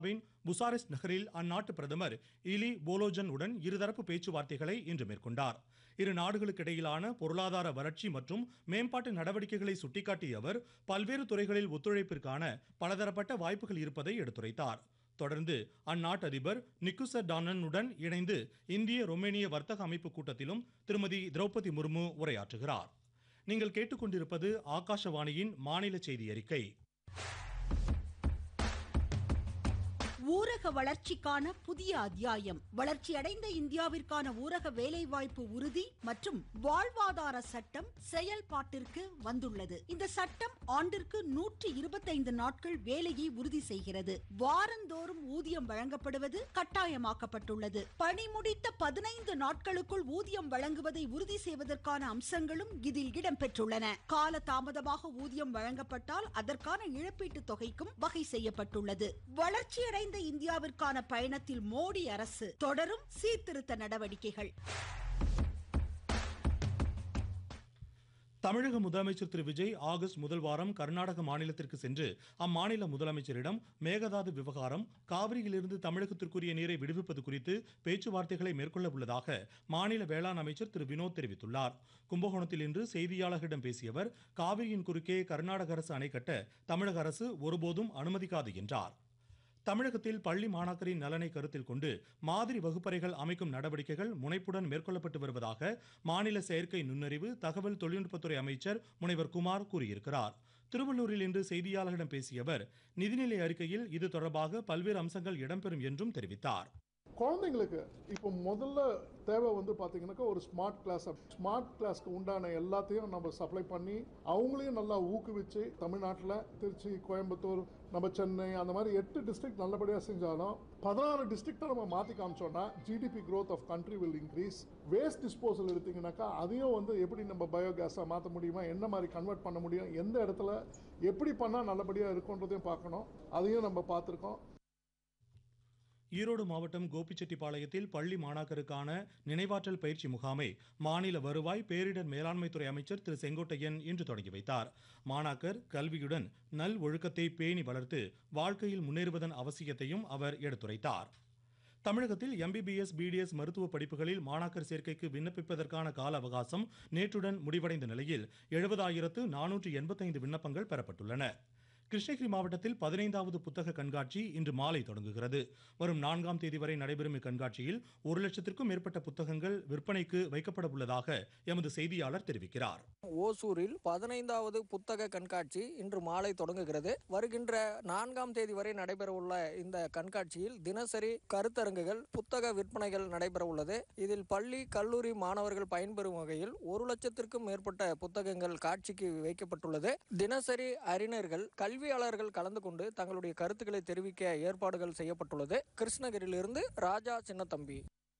win புசாரெஸ்ட் நகரில் அந்நாட்டு பிரதமர் இலி போலோஜன் உடன் இருதரப்பு பேச்சுவார்த்தைகளை இன்று மேற்கொண்டார் இரு நாடுகளுக்கிடையிலான பொருளாதார வளர்ச்சி மற்றும் மேம்பாட்டு நடவடிக்கைகளை சுட்டிக்காட்டிய அவர் பல்வேறு துறைகளில் ஒத்துழைப்பிற்கான பலதரப்பட்ட வாய்ப்புகள் இருப்பதை எடுத்துரைத்தார் தொடர்ந்து அந்நாட்டு அதிபர் நிக்குசர் டானனுடன் இணைந்து இந்திய ரொமேனிய வர்த்தக அமைப்பு கூட்டத்திலும் திருமதி திரௌபதி முர்மு உரையாற்றுகிறார் நீங்கள் கேட்டுக்கொண்டிருப்பது ஆகாஷவாணியின் மாநில செய்தி அறிக்கை ஊரக வளர்ச்சிக்கான புதிய அத்தியாயம் வளர்ச்சியடைந்த இந்தியாவிற்கான ஊரக வேலைவாய்ப்பு உறுதி மற்றும் வாழ்வாதார சட்டம் செயல்பாட்டிற்கு வந்துள்ளது இந்த சட்டம் ஆண்டிற்கு நூற்றி இருபத்தைந்து நாட்கள் வேலையை உறுதி செய்கிறது வாரந்தோறும் ஊதியம் வழங்கப்படுவது கட்டாயமாக்கப்பட்டுள்ளது பணி முடித்த பதினைந்து நாட்களுக்குள் ஊதியம் வழங்குவதை உறுதி செய்வதற்கான அம்சங்களும் இதில் இடம்பெற்றுள்ளன கால தாமதமாக ஊதியம் வழங்கப்பட்டால் அதற்கான இழப்பீட்டுத் தொகைக்கும் வகை செய்யப்பட்டுள்ளது வளர்ச்சியடைந்த இந்தியாவிற்கான பயணத்தில் மோடி அரசு தொடரும் சீர்திருத்த நடவடிக்கைகள் தமிழக முதலமைச்சர் திரு விஜய் ஆகஸ்ட் முதல் வாரம் கர்நாடக மாநிலத்திற்கு சென்று அம்மாநில முதலமைச்சரிடம் மேகதாது விவகாரம் காவிரியிலிருந்து தமிழகத்திற்குரிய நீரை விடுவிப்பது குறித்து பேச்சுவார்த்தைகளை மேற்கொள்ள உள்ளதாக மாநில வேளாண் அமைச்சர் திரு வினோத் தெரிவித்துள்ளார் கும்பகோணத்தில் இன்று செய்தியாளர்களிடம் பேசிய அவர் காவிரியின் குறுக்கே கர்நாடக அரசு அணை கட்ட தமிழக அரசு ஒருபோதும் அனுமதிக்காது என்றார் தமிழகத்தில் பள்ளி மாணாக்கரின் நலனை கருத்தில் கொண்டு மாதிரி வகுப்பறைகள் அமைக்கும் நடவடிக்கைகள் முனைப்புடன் மேற்கொள்ளப்பட்டு வருவதாக மாநில செயற்கை நுண்ணறிவு தகவல் தொழில்நுட்பத்துறை அமைச்சர் முனைவர் குமார் கூறியிருக்கிறார் திருவள்ளூரில் இன்று செய்தியாளர்களிடம் பேசிய அவர் நிதிநிலை அறிக்கையில் இது தொடர்பாக பல்வேறு அம்சங்கள் இடம்பெறும் என்றும் தெரிவித்தார் குழந்தைங்களுக்கு இப்போ முதல்ல தேவை வந்து பார்த்தீங்கன்னாக்கா ஒரு ஸ்மார்ட் கிளாஸ் ஸ்மார்ட் கிளாஸ்க்கு உண்டான எல்லாத்தையும் நம்ம சப்ளை பண்ணி அவங்களையும் நல்லா ஊக்குவிச்சு தமிழ்நாட்டில் திருச்சி கோயம்புத்தூர் நம்ம சென்னை அந்த மாதிரி எட்டு டிஸ்ட்ரிக்ட் நல்லபடியாக செஞ்சாலும் பதினாறு டிஸ்ட்ரிக்டை நம்ம மாற்றி காமிச்சோம்னா GDP growth of country will increase waste disposal எடுத்தீங்கன்னாக்கா அதையும் வந்து எப்படி நம்ம பயோகேஸாக மாற்ற முடியுமா என்ன மாதிரி கன்வெர்ட் பண்ண முடியும் எந்த இடத்துல எப்படி பண்ணால் நல்லபடியாக இருக்குன்றதையும் பார்க்கணும் அதையும் நம்ம பார்த்துருக்கோம் ஈரோடு மாவட்டம் கோபிச்செட்டிப்பாளையத்தில் பள்ளி மாணாக்கருக்கான நினைவாற்றல் பயிற்சி முகாமை மாநில வருவாய் பேரிடர் மேலாண்மைத்துறை அமைச்சர் திரு செங்கோட்டையன் இன்று தொடங்கி வைத்தார் மாணாக்கர் கல்வியுடன் நல் ஒழுக்கத்தை பேணி வளர்த்து வாழ்க்கையில் முன்னேறுவதன் அவசியத்தையும் அவர் எடுத்துரைத்தார் தமிழகத்தில் எம்பிபிஎஸ் பிடிஎஸ் மருத்துவ படிப்புகளில் மாணாக்கர் சேர்க்கைக்கு விண்ணப்பிப்பதற்கான கால அவகாசம் நேற்றுடன் முடிவடைந்த நிலையில் எழுபதாயிரத்து நானூற்று எண்பத்தைந்து விண்ணப்பங்கள் பெறப்பட்டுள்ளன கிருஷ்ணகிரி மாவட்டத்தில் பதினைந்தாவது புத்தக கண்காட்சி இன்று மாலை தொடங்குகிறது வரும் நான்காம் தேதி வரை நடைபெறும் இக்கண்காட்சியில் ஒரு லட்சத்திற்கும் மேற்பட்ட புத்தகங்கள் விற்பனைக்கு வைக்கப்பட உள்ளதாக எமது செய்தியாளர் தெரிவிக்கிறார் ஓசூரில் பதினைந்தாவது புத்தக கண்காட்சி இன்று மாலை தொடங்குகிறது வருகின்ற நான்காம் தேதி வரை நடைபெறவுள்ள இந்த கண்காட்சியில் தினசரி கருத்தரங்குகள் புத்தக விற்பனைகள் நடைபெற உள்ளது இதில் பள்ளி கல்லூரி மாணவர்கள் பயன்பெறும் வகையில் ஒரு லட்சத்திற்கும் மேற்பட்ட புத்தகங்கள் காட்சிக்கு வைக்கப்பட்டுள்ளது தினசரி அறிஞர்கள் கல்வியாளர்கள் கலந்து கொண்டு தங்களுடைய கருத்துக்களை தெரிவிக்க ஏற்பாடுகள் செய்யப்பட்டுள்ளது கிருஷ்ணகிரியிலிருந்து ராஜா சின்னத்தம்பி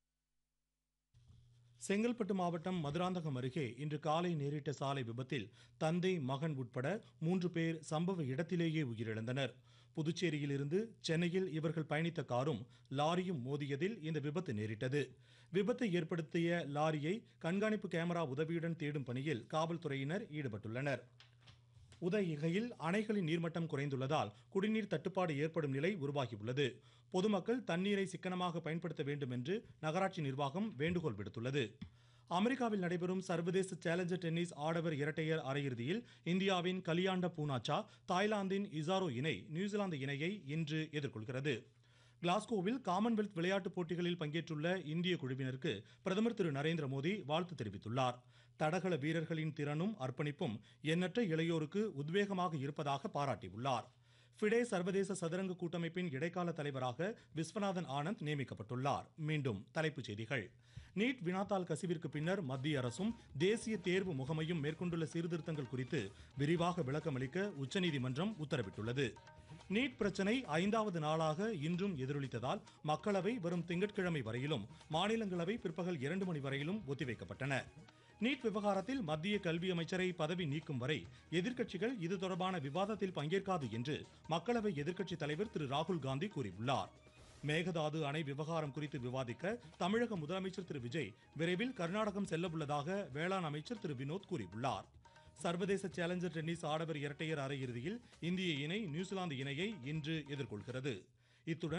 செங்கல்பட்டு மாவட்டம் மதுராந்தகம் அருகே இன்று காலை நேரிட்ட சாலை விபத்தில் தந்தை மகன் உட்பட மூன்று பேர் சம்பவ இடத்திலேயே உயிரிழந்தனர் புதுச்சேரியிலிருந்து சென்னையில் இவர்கள் பயணித்த காரும் லாரியும் மோதியதில் இந்த விபத்து நேரிட்டது விபத்தை ஏற்படுத்திய லாரியை கண்காணிப்பு கேமரா உதவியுடன் தேடும் பணியில் காவல்துறையினர் ஈடுபட்டுள்ளனர் உதகையில் அணைகளின் நீர்மட்டம் குறைந்துள்ளதால் குடிநீர் தட்டுப்பாடு ஏற்படும் நிலை உருவாகியுள்ளது பொதுமக்கள் தண்ணீரை சிக்கனமாக பயன்படுத்த வேண்டும் என்று நகராட்சி நிர்வாகம் வேண்டுகோள் விடுத்துள்ளது அமெரிக்காவில் நடைபெறும் சர்வதேச சேலஞ்சர் டென்னிஸ் ஆடவர் இரட்டையர் அரையிறுதியில் இந்தியாவின் கலியாண்ட பூனாச்சா தாய்லாந்தின் இசாரோ இணை நியூசிலாந்து இணையை இன்று எதிர்கொள்கிறது கிளாஸ்கோவில் காமன்வெல்த் விளையாட்டுப் போட்டிகளில் பங்கேற்றுள்ள இந்திய குழுவினருக்கு பிரதமர் திரு நரேந்திர மோடி வாழ்த்து தெரிவித்துள்ளார் தடகள வீரர்களின் திறனும் அர்ப்பணிப்பும் எண்ணற்ற இளையோருக்கு உத்வேகமாக இருப்பதாக பாராட்டியுள்ளார் ஃபிடே சர்வதேச சதுரங்க கூட்டமைப்பின் இடைக்கால தலைவராக விஸ்வநாதன் ஆனந்த் நியமிக்கப்பட்டுள்ளார் மீண்டும் தலைப்புச் செய்திகள் நீட் வினாத்தாள் கசிவிற்கு பின்னர் மத்திய அரசும் தேசிய தேர்வு முகமையும் மேற்கொண்டுள்ள சீர்திருத்தங்கள் குறித்து விரிவாக விளக்கமளிக்க உச்சநீதிமன்றம் உத்தரவிட்டுள்ளது நீட் பிரச்சனை ஐந்தாவது நாளாக இன்றும் எதிரொலித்ததால் மக்களவை வரும் திங்கட்கிழமை வரையிலும் மாநிலங்களவை பிற்பகல் இரண்டு மணி வரையிலும் ஒத்திவைக்கப்பட்டன நீட் விவகாரத்தில் மத்திய கல்வி அமைச்சரை பதவி நீக்கும் வரை எதிர்க்கட்சிகள் இது தொடர்பான விவாதத்தில் பங்கேற்காது என்று மக்களவை எதிர்க்கட்சித் தலைவர் திரு ராகுல் காந்தி கூறியுள்ளார் மேகதாது அணை விவகாரம் குறித்து விவாதிக்க தமிழக முதலமைச்சர் திரு விஜய் விரைவில் கர்நாடகம் செல்ல உள்ளதாக வேளாண் அமைச்சர் திரு வினோத் கூறியுள்ளார் சர்வதேச சேலஞ்சர் டென்னிஸ் ஆடவர் இரட்டையர் அரையிறுதியில் இந்திய இணை நியூசிலாந்து இணையை இன்று எதிர்கொள்கிறது இத்துடன்